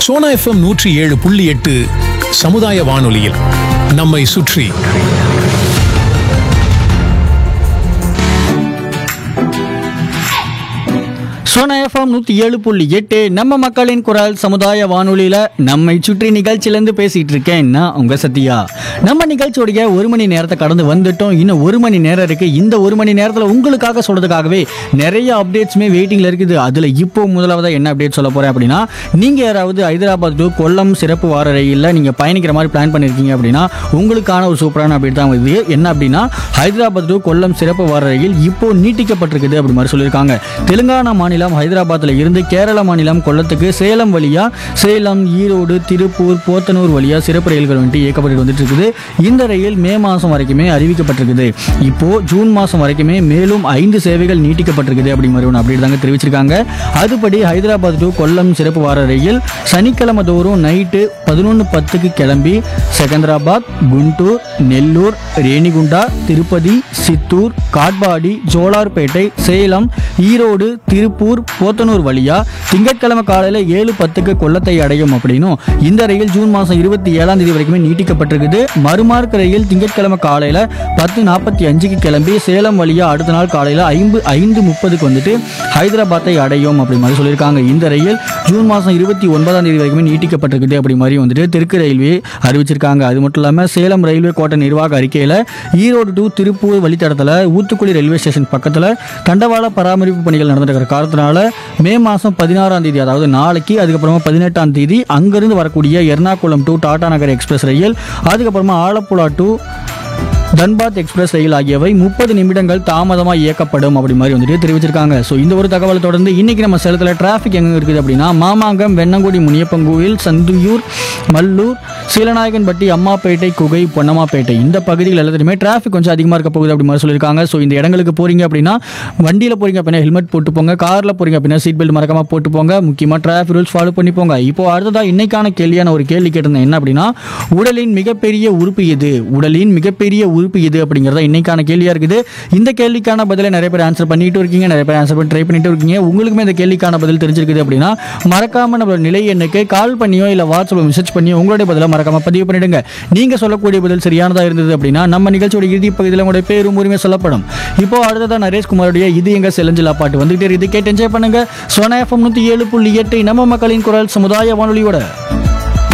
Sona FM நூற்றி ஏழு புள்ளி எட்டு சமுதாய வானொலியில் நம்மை சுற்றி சோனா எஃப்எம் நூற்றி ஏழு புள்ளி எட்டு நம்ம மக்களின் குரல் சமுதாய வானொலியில் நம்மை சுற்றி நிகழ்ச்சியிலேருந்து பேசிகிட்டு இருக்கேன் நான் உங்கள் சத்யா நம்ம நிகழ்ச்சியோடைய ஒரு மணி நேரத்தை கடந்து வந்துட்டோம் இன்னும் ஒரு மணி நேரம் இருக்குது இந்த ஒரு மணி நேரத்தில் உங்களுக்காக சொல்கிறதுக்காகவே நிறைய அப்டேட்ஸுமே வெயிட்டிங்கில் இருக்குது அதில் இப்போ முதலாவதாக என்ன அப்டேட் சொல்ல போகிறேன் அப்படின்னா நீங்கள் யாராவது ஹைதராபாத் டு கொல்லம் சிறப்பு வார ரயிலில் நீங்கள் பயணிக்கிற மாதிரி பிளான் பண்ணியிருக்கீங்க அப்படின்னா உங்களுக்கான ஒரு சூப்பரான அப்டேட் தான் இது என்ன அப்படின்னா ஹைதராபாத் டு கொல்லம் சிறப்பு வார ரயில் இப்போ நீட்டிக்கப்பட்டிருக்குது அப்படி மாதிரி சொல்லியிருக்காங்க தெலுங்கானா மாநிலம் ஹைதராபாத்தில் இருந்து கேரள மாநிலம் கொல்லத்துக்கு சேலம் வழியா சேலம் ஈரோடு திருப்பூர் போத்தனூர் வழியா சிறப்பு ரயில்கள் வந்துட்டு இயக்கப்பட்டு வந்துட்டு இருக்குது இந்த ரயில் மே மாதம் வரைக்குமே அறிவிக்கப்பட்டிருக்குது இப்போ ஜூன் மாதம் வரைக்குமே மேலும் ஐந்து சேவைகள் நீட்டிக்கப்பட்டிருக்குது அப்படி மாதிரி ஒன்று அப்படி தாங்க தெரிவிச்சிருக்காங்க அதுபடி ஹைதராபாத் டு கொல்லம் சிறப்பு வார ரயில் சனிக்கிழமை தோறும் நைட்டு பதினொன்று பத்துக்கு கிளம்பி செகந்திராபாத் குண்டூர் நெல்லூர் ரேணிகுண்டா திருப்பதி சித்தூர் காட்பாடி ஜோலார்பேட்டை சேலம் ஈரோடு திருப்பூர் போத்தனூர் வழியா திங்கட்கிழமை காலையில் ஏழு பத்துக்கு கொல்லத்தை அடையும் அப்படின்னும் இந்த ரயில் ஜூன் மாதம் இருபத்தி ஏழாம் தேதி வரைக்குமே நீட்டிக்கப்பட்டிருக்குது மறுமார்க்க ரயில் திங்கட்கிழமை காலையில் பத்து நாற்பத்தி அஞ்சுக்கு கிளம்பி சேலம் வழியா அடுத்த நாள் காலையில் ஐந்து ஐந்து முப்பதுக்கு வந்துட்டு ஹைதராபாத்தை அடையும் அப்படி மாதிரி சொல்லியிருக்காங்க இந்த ரயில் ஜூன் மாதம் இருபத்தி ஒன்பதாம் தேதி வரைக்குமே நீட்டிக்கப்பட்டிருக்குது அப்படி மாதிரி வந்துட்டு தெற்கு ரயில்வே அறிவிச்சிருக்காங்க அது மட்டும் இல்லாமல் சேலம் ரயில்வே கோட்ட நிர்வாக அறிக்கையில் ஈரோடு டு திருப்பூர் வழித்தடத்தில் ஊத்துக்குளி ரயில்வே ஸ்டேஷன் பக்கத்தில் தண்டவாள பராமரிப்பு பணிகள் நடந்துட்டு இருக்கிற காரணத்தினால மே மாதம் பதினாறாம் தேதி அதாவது நாளைக்கு அதுக்கப்புறமா பதினெட்டாம் தேதி அங்கிருந்து வரக்கூடிய எர்ணாகுளம் டு டாடா நகர் எக்ஸ்பிரஸ் ரயில் அதுக்கப்புறமா ஆலப்புழா டு தன்பாத் எக்ஸ்பிரஸ் ரயில் ஆகியவை முப்பது நிமிடங்கள் தாமதமாக இயக்கப்படும் அப்படி மாதிரி வந்துட்டு தெரிவிச்சிருக்காங்க ஸோ இந்த ஒரு தகவலை தொடர்ந்து இன்னைக்கு நம்ம சேலத்தில் டிராஃபிக் எங்கே இருக்குது அப்படின்னா மாமாங்கம் வெண்ணங்குடி முனியப்பங்கோவில் சந்தியூர் மல்லூர் சீலநாயகன்பட்டி அம்மாப்பேட்டை குகை பொன்னம்மாப்பேட்டை இந்த பகுதிகள் எல்லாத்துலையுமே டிராஃபிக் கொஞ்சம் அதிகமாக இருக்க போகுது அப்படி மாதிரி சொல்லியிருக்காங்க ஸோ இந்த இடங்களுக்கு போறீங்க அப்படின்னா வண்டியில் போறீங்க அப்படின்னா ஹெல்மெட் போட்டு போங்க காரில் போறீங்க அப்படின்னா சீட் பெல்ட் மறக்காம போட்டு போங்க முக்கியமாக டிராஃபிக் ரூல்ஸ் ஃபாலோ பண்ணி போங்க இப்போ அடுத்ததாக இன்னைக்கான கேள்வியான ஒரு கேள்வி கேட்டிருந்தேன் என்ன அப்படின்னா உடலின் மிகப்பெரிய உறுப்பு எது உடலின் மிகப்பெரிய உறுப்பு எது அப்படிங்கிறத இன்னைக்கான கேள்வியாக இருக்குது இந்த கேள்விக்கான பதிலை நிறைய பேர் ஆன்சர் பண்ணிட்டு இருக்கீங்க நிறைய பேர் ஆன்சர் பண்ணி ட்ரை பண்ணிட்டு இருக்கீங்க உங்களுக்குமே இந்த கேள்விக்கான பதில் தெரிஞ்சிருக்குது அப்படின்னா மறக்காம நம்மளோட நிலை எண்ணுக்கு கால் பண்ணியோ இல்லை வாட்ஸ்அப்பில் மெசேஜ் பண்ணியோ உங்களுடைய பதிலை மறக்காம பதிவு பண்ணிடுங்க நீங்க சொல்லக்கூடிய பதில் சரியானதா இருந்தது அப்படின்னா நம்ம நிகழ்ச்சியோட இறுதி பகுதியில் உங்களுடைய பேரும் உரிமை சொல்லப்படும் இப்போ அடுத்ததா நரேஷ்குமாருடைய இது எங்க செலஞ்சிலா பாட்டு வந்துகிட்டே இது கேட்டு என்ஜாய் பண்ணுங்க சோனா எஃப்எம் நூற்றி ஏழு புள்ளி எட்டு நம்ம மக்களின் குரல் சமுதாய வானொலியோட